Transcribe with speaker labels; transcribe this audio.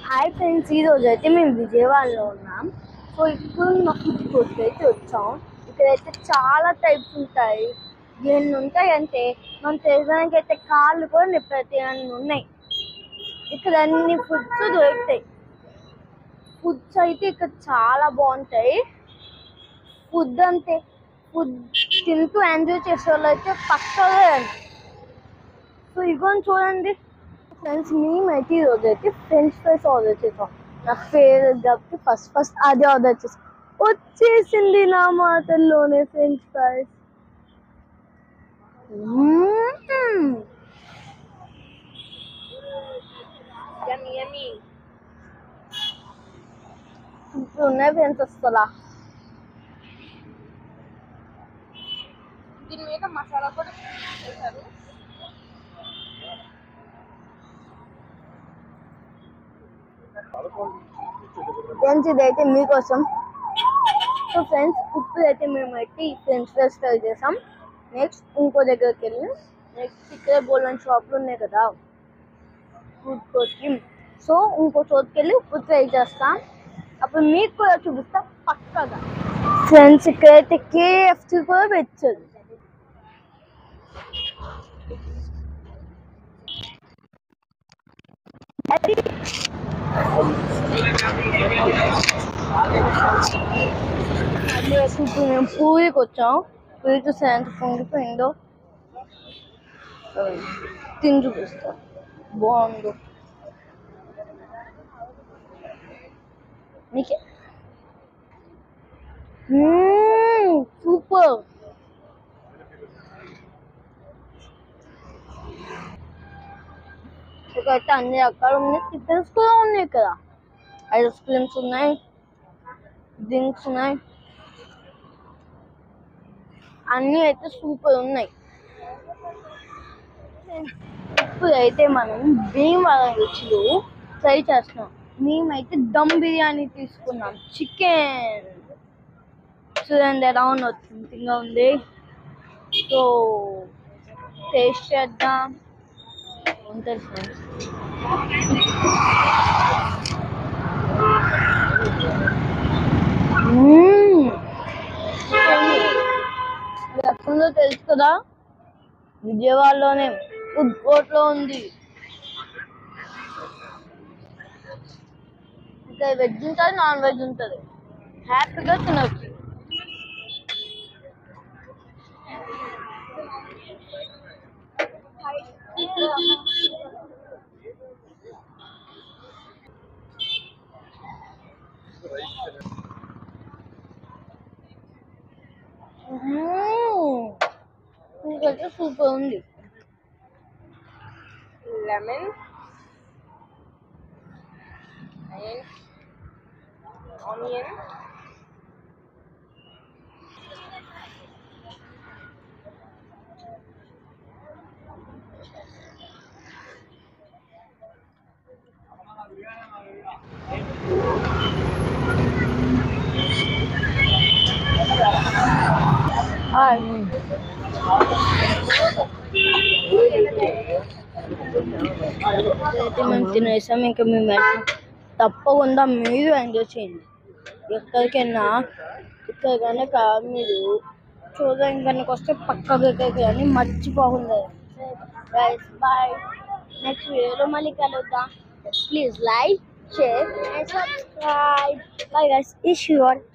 Speaker 1: Hi friends ఈరోజు అయితే మేము విజయవాడలో ఉన్నాం సో ఇప్పుడు మా ఫుడ్ కోర్ట్కి అయితే వచ్చాం ఇక్కడైతే చాలా టైప్స్ ఉంటాయి ఎన్ని ఉంటాయి అంటే మనం తెలియడానికి అయితే కాళ్ళు కూడా నిప్పటి అన్ని ఉన్నాయి ఇక్కడ అన్ని ఫుడ్స్ దొరుకుతాయి ఫుడ్స్ అయితే ఇక్కడ చాలా బాగుంటాయి ఫుడ్ అంటే ఫుడ్ తింటూ ఎంజాయ్ చేసే వాళ్ళు అయితే పక్కగా సో ఇగోని చూడండి ఫ్రెండ్స్ మేమైతే ఈరోజు అయితే ఫ్రెంచ్ ఫ్రైస్ ఆర్డర్ చేసాం నా ఫేవరెట్ కాబట్టి ఫస్ట్ ఫస్ట్ అదే ఆర్డర్ చేసాం వచ్చేసింది నా మాటల్లోనే ఫ్రెంచ్ ఫ్రైస్ ఇప్పుడు ఉన్నాయి ఫ్రెండ్స్ వస్తుందా
Speaker 2: దీని మీద మసాలా కూడా వేశారు
Speaker 1: ఫ్రెండ్స్ ఇదైతే మీకోసం సో ఫ్రెండ్స్ ఇప్పుడైతే మేమైతే ఈ ఫ్రెంచ్ ఫ్రైస్ ట్రై చేసాం నెక్స్ట్ ఇంకో దగ్గరికి వెళ్ళి నెక్స్ట్ ఇక్కడ బోల్డన్ షాప్లు ఉన్నాయి కదా ఫుడ్ కోర్ట్కి సో ఇంకో చోటుకి వెళ్ళి ఫుడ్ ట్రై చేస్తాం అప్పుడు మీకు కూడా చూపిస్తా పక్కగా ఫ్రెండ్స్ ఇక్కడైతే కేఎఫ్సి కూడా పెట్టారు అది అదే ఇప్పుడు మేము పూరికి వచ్చాం పూరి చూస్తే ఎంత పొంగిపోయిందో తిని చూపిస్తా బాగుందో నీకే సూపర్ ఇక్కడైతే అన్ని రకాలు ఉన్నాయి టిఫిన్స్ కూడా ఉన్నాయి ఇక్కడ ఐస్ క్రీమ్స్ ఉన్నాయి డ్రింక్స్ ఉన్నాయి అన్నీ అయితే సూపర్ ఉన్నాయి ఇప్పుడైతే మనం భీమవరం రుచులు ట్రై చేస్తున్నాం మేమైతే దమ్ బిర్యానీ తీసుకున్నాం చికెన్ చూడండి ఎలా ఉందో సింపుల్గా ఉంది సో టేస్ట్ చేద్దాం ఉంటుంది ఫ్రెండ్స్ మ్మ్. ఇది ఎక్కడుందో తెలుసు కదా విజయవాడలోనే ఫుడ్ కోర్ట్ లో ఉంది ఇంకా వెజ్ ఉంటుంది నాన్ వెజ్ ఉంటుంది హ్యాపీగా తినొచ్చు ఇంకైతే సూపర్ ఉంది
Speaker 2: లెమన్ అండ్ ఆనియన్
Speaker 1: అయితే మేము తినేసాం ఇంకా మేము వెళ్తాం. తప్పకుండా మీరు ఎంజాయ్ చేయండి ఎక్కడికైనా ఇక్కడ కనుక మీరు చూడడానికి కనుక వస్తే పక్కకి ఎక్కడికి కానీ మర్చిపోకుండా బాయ్ నెక్స్ట్ వీడియోలో మళ్ళీ కలుద్దాం please like share and subscribe bye guys issuer